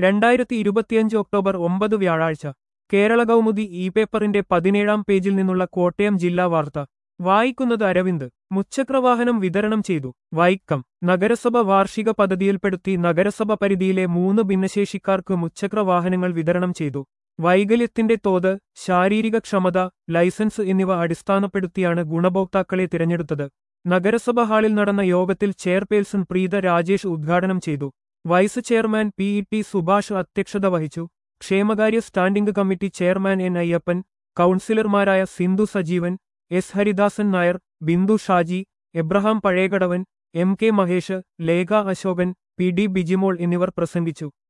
രണ്ടായിരത്തി ഇരുപത്തിയഞ്ച് ഒക്ടോബർ ഒമ്പത് വ്യാഴാഴ്ച കേരള കൗമുദി ഇ പേപ്പറിന്റെ പതിനേഴാം പേജിൽ നിന്നുള്ള കോട്ടയം ജില്ലാ വാർത്ത വായിക്കുന്നത് അരവിന്ദ് മുച്ചക്രവാഹനം വിതരണം ചെയ്തു വൈക്കം നഗരസഭ വാർഷിക പദ്ധതിയിൽപ്പെടുത്തി നഗരസഭ പരിധിയിലെ മൂന്ന് ഭിന്നശേഷിക്കാർക്ക് മുച്ചക്രവാഹനങ്ങൾ വിതരണം ചെയ്തു വൈകല്യത്തിന്റെ തോത് ശാരീരിക ക്ഷമത ലൈസൻസ് എന്നിവ അടിസ്ഥാനപ്പെടുത്തിയാണ് ഗുണഭോക്താക്കളെ തിരഞ്ഞെടുത്തത് നഗരസഭ ഹാളിൽ നടന്ന യോഗത്തിൽ ചെയർപേഴ്സൺ പ്രീത രാജേഷ് ഉദ്ഘാടനം ചെയ്തു vice chairman P E T Subhash അധ്യക്ഷത വഹിച്ചു ക്ഷേമകാര്യ standing committee chairman N Ayyappan കൗൺസിലർമാരായ Sindhu Sajeevan S Haridasan Nair Bindu Shaji Abraham Pazhayakadavan M K Mahesh Lekha Ashokan P D Bijimol എന്നിവർ പ്രസംഗിച്ചു